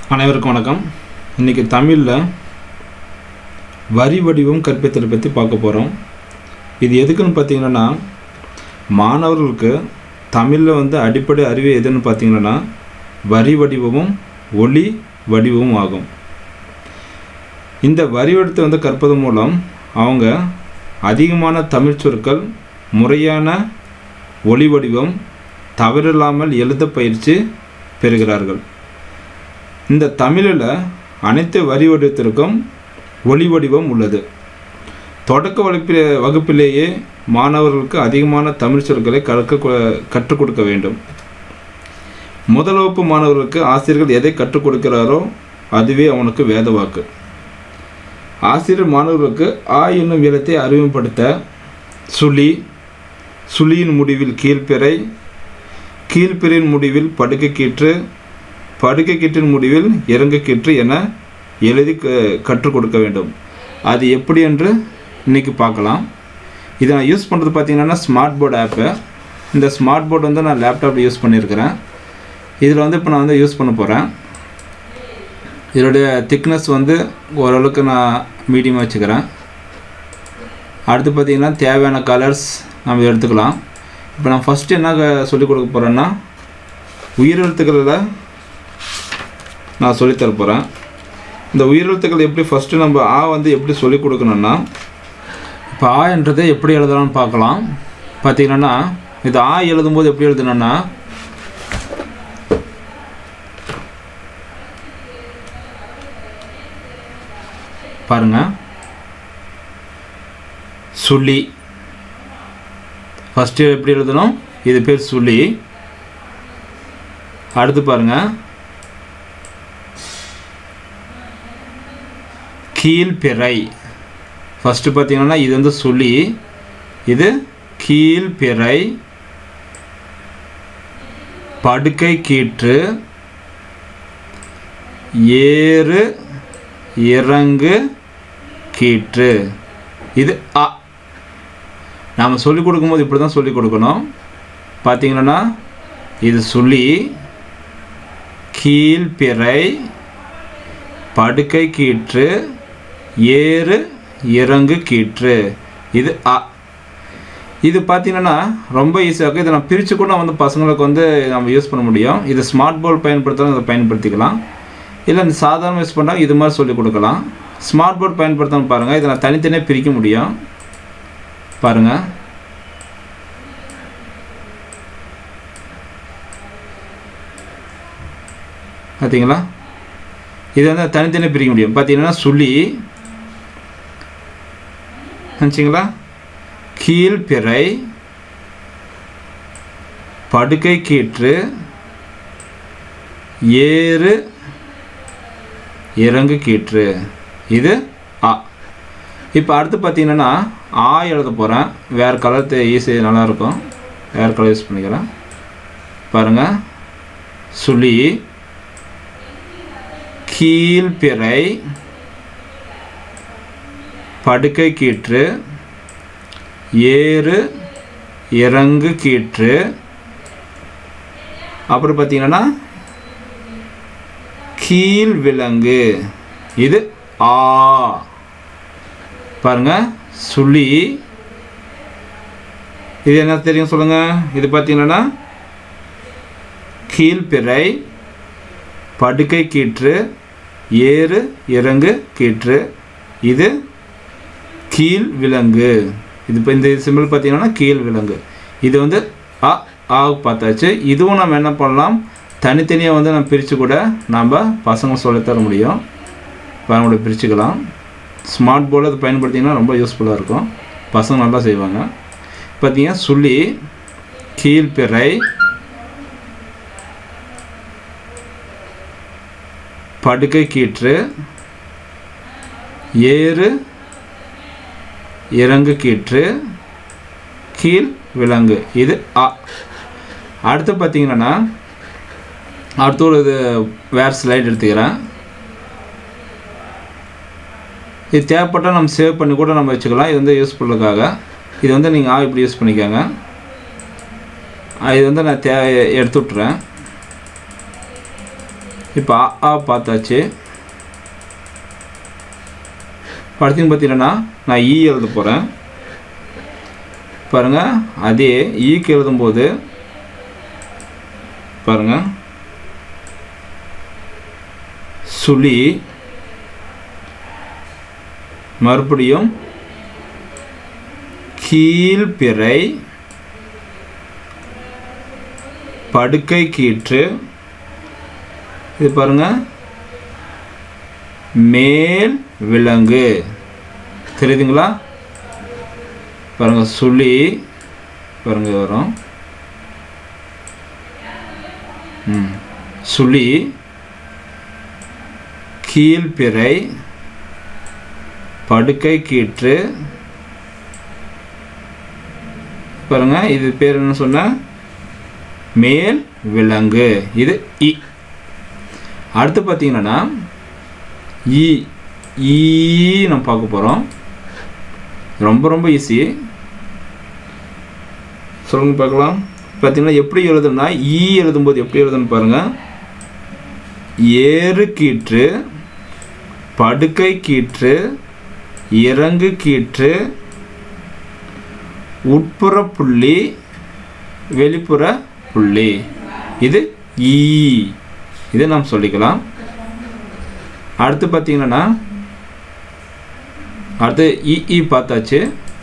அனைவருக்கும் வணக்கம் இன்றைக்கி தமிழில் வரி வடிவம் கற்பித்தலை பற்றி பார்க்க போகிறோம் இது எதுக்குன்னு பார்த்தீங்கன்னா மாணவர்களுக்கு தமிழில் வந்து அடிப்படை அறிவு எதுன்னு பார்த்தீங்கன்னா வரி வடிவமும் ஒளி வடிவமும் ஆகும் இந்த வரி வடிவத்தை வந்து கற்பதன் மூலம் அவங்க அதிகமான தமிழ் சொற்கள் முறையான ஒளி வடிவம் தவறில்லாமல் எழுத பயிற்சி பெறுகிறார்கள் இந்த தமிழில் அனைத்து வரி வடிவத்திற்கும் ஒளி வடிவம் உள்ளது தொடக்க வகுப்பிலே வகுப்பிலேயே மாணவர்களுக்கு அதிகமான தமிழ் சொற்களை கற்க கற்றுக் கொடுக்க வேண்டும் முதல் வகுப்பு மாணவர்களுக்கு ஆசிரியர்கள் எதை கற்றுக் கொடுக்கிறாரோ அதுவே அவனுக்கு வேத வாக்கு ஆசிரியர் மாணவர்களுக்கு ஆ என்னும் எழுத்தை அறிமுகப்படுத்த சுழி சுழியின் முடிவில் கீழ்ப்பிறை கீழ்ப்பிறையின் முடிவில் படுக்கை கீற்று படுக்கை கீற்றின் முடிவில் இறங்கு கீற்று என எழுதி க- கற்றுக் கொடுக்க வேண்டும் அது எப்படி என்று இன்னைக்கு பார்க்கலாம் இதை நான் யூஸ் பண்ணுறது பார்த்தீங்கன்னா ஸ்மார்ட் போர்டு ஆப்பு இந்த ஸ்மார்ட் போர்டு வந்து நான் லேப்டாப்பில் யூஸ் பண்ணியிருக்கிறேன் இதில் வந்து இப்போ நான் வந்து யூஸ் பண்ண போகிறேன் இதோடைய திக்னஸ் வந்து ஓரளவுக்கு நான் மீடியமாக வச்சுக்கிறேன் அடுத்து பார்த்தீங்கன்னா தேவையான கலர்ஸ் நம்ம எடுத்துக்கலாம் இப்போ நான் ஃபஸ்ட்டு என்ன க- சொல்லிக் கொடுக்க போகிறேன்னா உயிரெழுத்துக்களில் நான் சொல்லித்தர போகிறேன் இந்த உயிரெழுத்துக்கள் எப்படி ஃபஸ்ட்டு நம்ம ஆ வந்து எப்படி சொல்லிக் கொடுக்கணும்னா இப்போ ஆ என்றதை எப்படி எழுதலாம்னு பார்க்கலாம் பார்த்தீங்கன்னா இது ஆ எழுதும்போது எப்படி எழுதணும்னா பாருங்க சுழி ஃபஸ்ட்டு எப்படி எழுதணும் இது பேர் சுழி அடுத்து பாருங்க கீழ்பிறை ஃபஸ்ட்டு பார்த்தீங்கன்னா இது வந்து சுழி இது கீழ்பிறை படுக்கை கீற்று ஏறு இறங்கு கீற்று இது அ நாம் சொல்லிக் கொடுக்கும்போது இப்படி தான் சொல்லிக் கொடுக்கணும் பார்த்தீங்கன்னா இது சுழி கீழ்பிறை படுக்கை கீற்று ஏறு இறங்கு கீற்று இது அ இது பார்த்தீங்கன்னா ரொம்ப ஈஸியாக இருக்குது இதை நான் பிரித்து கூட வந்து பசங்களுக்கு வந்து நம்ம யூஸ் பண்ண முடியும் இது ஸ்மார்ட் போர்டு பயன்படுத்தாலும் இதை பயன்படுத்திக்கலாம் இல்லை இந்த சாதாரண யூஸ் பண்ணால் இது மாதிரி சொல்லிக் கொடுக்கலாம் ஸ்மார்ட் போர்டு பயன்படுத்தாமல் பாருங்கள் இதை நான் தனித்தனியாக பிரிக்க முடியும் பாருங்கள் பார்த்தீங்களா இது வந்து தனித்தனியாக பிரிக்க முடியும் பார்த்தீங்கன்னா சுழி நினச்சிங்களா கீழ்பிறை படுக்கை கீற்று ஏறு இறங்கு கீற்று இது ஆ இப்போ அடுத்து பார்த்தீங்கன்னா ஆ எழுத போகிறேன் வேறு கலர் ஈஸி நல்லாயிருக்கும் வேறு கலர் யூஸ் பண்ணிக்கிறேன் பாருங்கள் சுழி கீழ்பிறை படுக்கை கீற்று ஏறு இறங்கு கீற்று அப்புறம் பார்த்தீங்கன்னா கீழ் விலங்கு இது ஆ பாருங்க சுழி இது என்ன தெரியும் சொல்லுங்க இது பார்த்தீங்கன்னா கீழ்பிறை படுக்கை கீற்று ஏறு இறங்கு கீற்று இது கீழ் விலங்கு இது இப்போ இந்த சிம்பிள் பார்த்தீங்கன்னா கீழ் விலங்கு இது வந்து அ ஆ பார்த்தாச்சு இதுவும் நம்ம என்ன பண்ணலாம் தனித்தனியாக வந்து நம்ம பிரித்து கூட நம்ம பசங்க சொல்லித்தர முடியும் கூட பிரிச்சுக்கலாம் ஸ்மார்ட் போர்டு அது பயன்படுத்திங்கன்னா ரொம்ப யூஸ்ஃபுல்லாக இருக்கும் பசங்க நல்லா செய்வாங்க பார்த்தீங்கன்னா சுழி கீழ்பிறை படுக்கை கீற்று ஏறு இறங்கு கீற்று கீழ் விலங்கு இது அ அடுத்து பார்த்தீங்கன்னா அடுத்து ஒரு இது வேறு ஸ்லைட் எடுத்துக்கிறேன் இது தேவைப்பட்டால் நம்ம சேவ் பண்ணி கூட நம்ம வச்சுக்கலாம் இது வந்து யூஸ்ஃபுல்லுக்காக இது வந்து நீங்கள் ஆ இப்படி யூஸ் பண்ணிக்கோங்க ஆ, இது வந்து நான் தே எடுத்து விட்றேன் இப்போ ஆ ஆ பார்த்தாச்சு அடுத்து பார்த்தீங்கன்னா நான் ஈ எழுத போகிறேன் பாருங்கள் அதே ஈக்கு எழுதும்போது பாருங்கள் சுழி மறுபடியும் கீழ்பிறை படுக்கை கீற்று இது பாருங்க மேல் விலங்கு தெரியுதுங்களா பாருங்க சுழி பாருங்க இது வரும் ம் சுழி கீழ்பிறை படுக்கை கீற்று பாருங்க இது பேர் என்ன சொன்ன மேல் விலங்கு இது இ அடுத்து பார்த்தீங்கன்னா ஈ ஈ நம்ம பார்க்க போகிறோம் ரொம்ப ரொம்ப ஈஸி சொல்லுங்க பார்க்கலாம் பார்த்தீங்கன்னா எப்படி எழுதணும்னா ஈ எழுதும்போது எப்படி எழுதணும் பாருங்கள் ஏறு கீற்று படுக்கை கீற்று இறங்கு கீற்று உட்புற புள்ளி வெளிப்புற புள்ளி இது ஈ இதை நாம் சொல்லிக்கலாம் அடுத்து பார்த்தீங்கன்னா அடுத்து இ இ பார்த்தாச்சு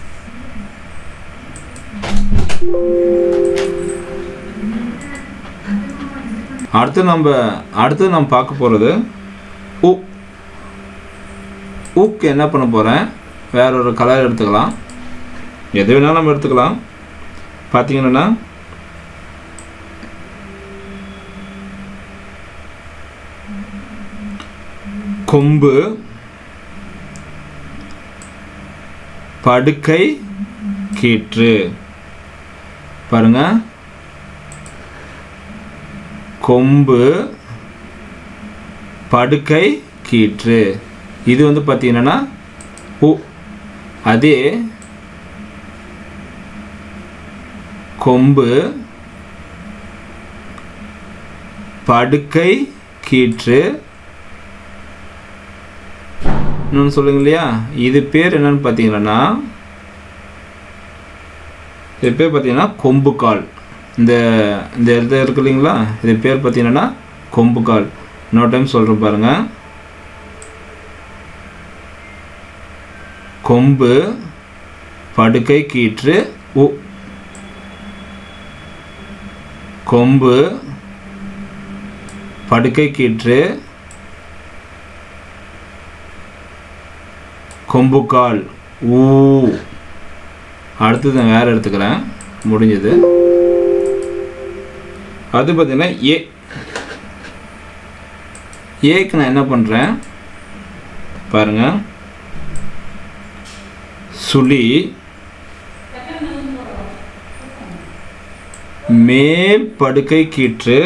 அடுத்து நம்ம அடுத்து நம்ம பார்க்க போகிறது உ உக்கு என்ன பண்ண போகிறேன் வேற ஒரு கலர் எடுத்துக்கலாம் எது வேணாலும் நம்ம எடுத்துக்கலாம் பார்த்தீங்கன்னா கொம்பு படுக்கை கீற்று பாருங்க கொம்பு படுக்கை கீற்று இது வந்து பார்த்தீங்கன்னா உ அதே கொம்பு படுக்கை கீற்று இன்னொன்று சொல்லுங்க இல்லையா இது பேர் என்னன்னு பார்த்தீங்கன்னா இது பேர் பார்த்தீங்கன்னா கொம்பு கால் இந்த இந்த இது இருக்கு இல்லைங்களா இது பேர் பார்த்தீங்கன்னா கொம்பு கால் இன்னொரு டைம் சொல்கிறேன் பாருங்க கொம்பு படுக்கை கீற்று உ கொம்பு படுக்கை கீற்று கொம்புக்கால் ஊ அடுத்தது நான் வேறு எடுத்துக்கிறேன் முடிஞ்சது அது பார்த்தீங்கன்னா ஏ ஏக்கு நான் என்ன பண்ணுறேன் பாருங்க சுழி மேல் படுக்கை கீற்று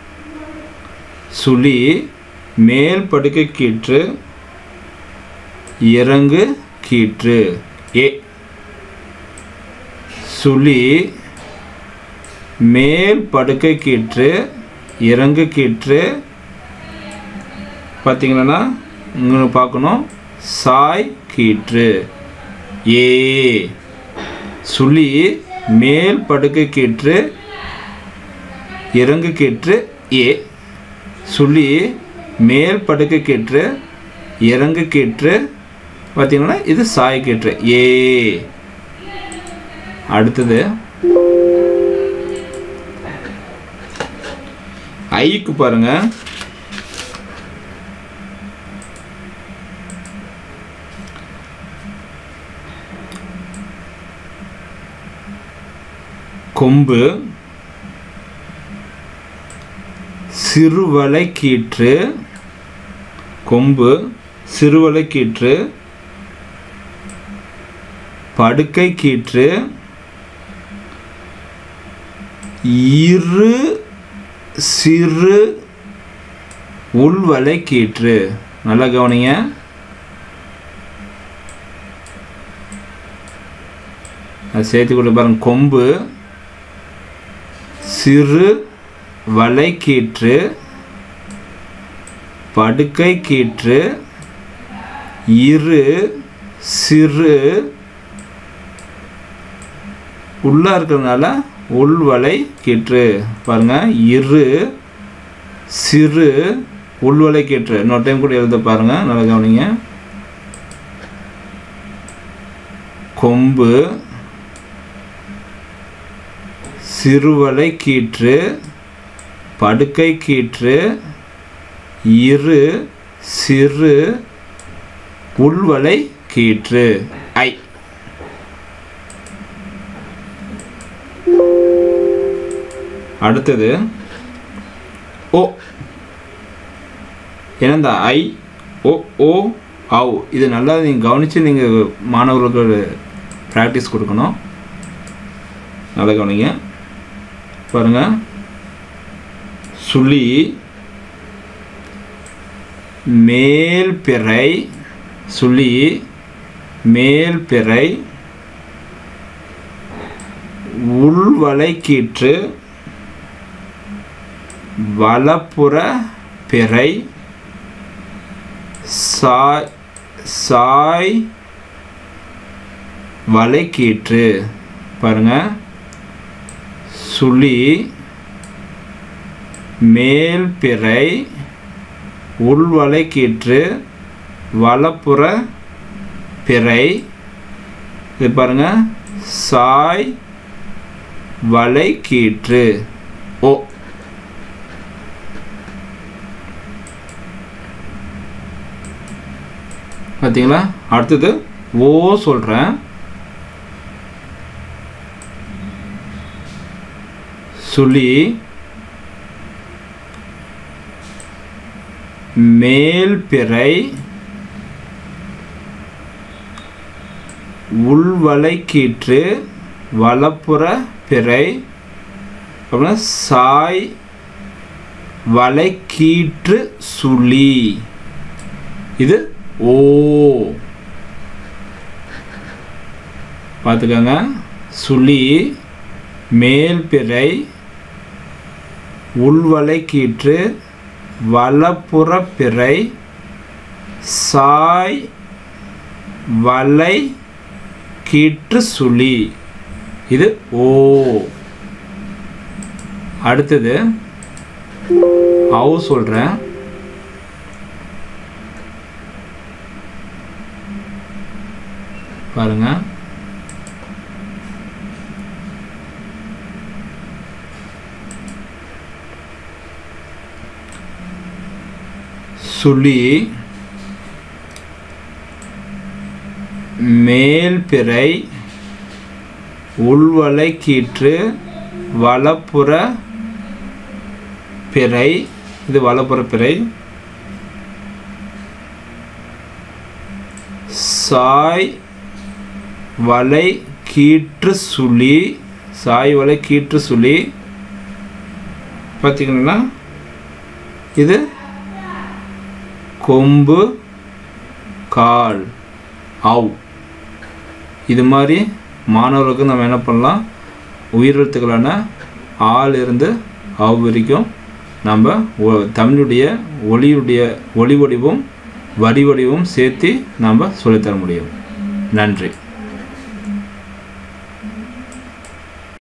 சுழி மேல் படுக்கை கீற்று இறங்கு கீற்று ஏ சுழி மேல் படுக்கை கீற்று இறங்கு கீற்று பார்த்தீங்கன்னா இங்கே பார்க்கணும் சாய் கீற்று ஏ சுழி மேல் படுக்கை கீற்று இறங்கு கீற்று ஏ சுழி மேல் படுக்கை கீற்று இறங்கு கீற்று பார்த்தீங்கன்னா இது சாய் கீற்று ஏ அடுத்தது ஐக்கு பாருங்க கொம்பு சிறுவலை கீற்று கொம்பு சிறுவலை கீற்று படுக்கை கீற்று இரு சிறு உள்வலை கீற்று நல்லா கவனிங்க அது சேர்த்து கொண்டு பாருங்க கொம்பு சிறு வலை கீற்று படுக்கை கீற்று இரு சிறு உள்ளா இருக்கிறதுனால உள்வலை கீற்று பாருங்க இரு சிறு உள்வலை கீற்று இன்னொரு டைம் கூட எழுத பாருங்க நல்லா கவனிங்க கொம்பு சிறுவலை கீற்று படுக்கை கீற்று இரு சிறு உள்வலை கீற்று ஐ அடுத்தது ஓ ஏன்னா இந்த ஐ ஓ ஓ ஆவ் இது நல்லா நீங்கள் கவனித்து நீங்கள் மாணவர்களுக்கு ப்ராக்டிஸ் கொடுக்கணும் நல்லா கவனிங்க பாருங்க சுழி மேல் பிறை சுழி மேல் பிறை உள்வலை கீற்று வலப்புற பிறை சாய் சாய் வலைக்கீற்று பாருங்க சுழி மேல் பிறை உள்வலைக்கீற்று வலப்புற பிறை இது பாருங்க சாய் வலைக்கீற்று ஓ பார்த்தீங்களா அடுத்தது ஓ சொல்கிறேன் சுழி மேல் பிறை உள்வலை கீற்று வலப்புற பிறை அப்படின்னா சாய் வலை கீற்று சுழி இது ஓ பார்த்துக்கோங்க சுழி மேல் பிறை உள்வலை கீற்று வலப்புற பிறை சாய் வலை கீற்று சுழி இது ஓ அடுத்தது அவு சொல்கிறேன் பாருங்க சுழி மேல் பிறை உள்வலை கீற்று வலப்புற பிறை இது வலப்புற பிறை சாய் வலை கீற்று சுழி சாய் வலை கீற்று சுழி பார்த்தீங்கன்னா இது கொம்பு கால் ஆவ் இது மாதிரி மாணவர்களுக்கு நம்ம என்ன பண்ணலாம் உயிரெழுத்துக்களான ஆள் இருந்து ஆவ் வரைக்கும் நம்ம ஒ- தமிழுடைய ஒளியுடைய ஒளி வடிவம் வரி வடிவம் சேர்த்து நாம் சொல்லித்தர முடியும் நன்றி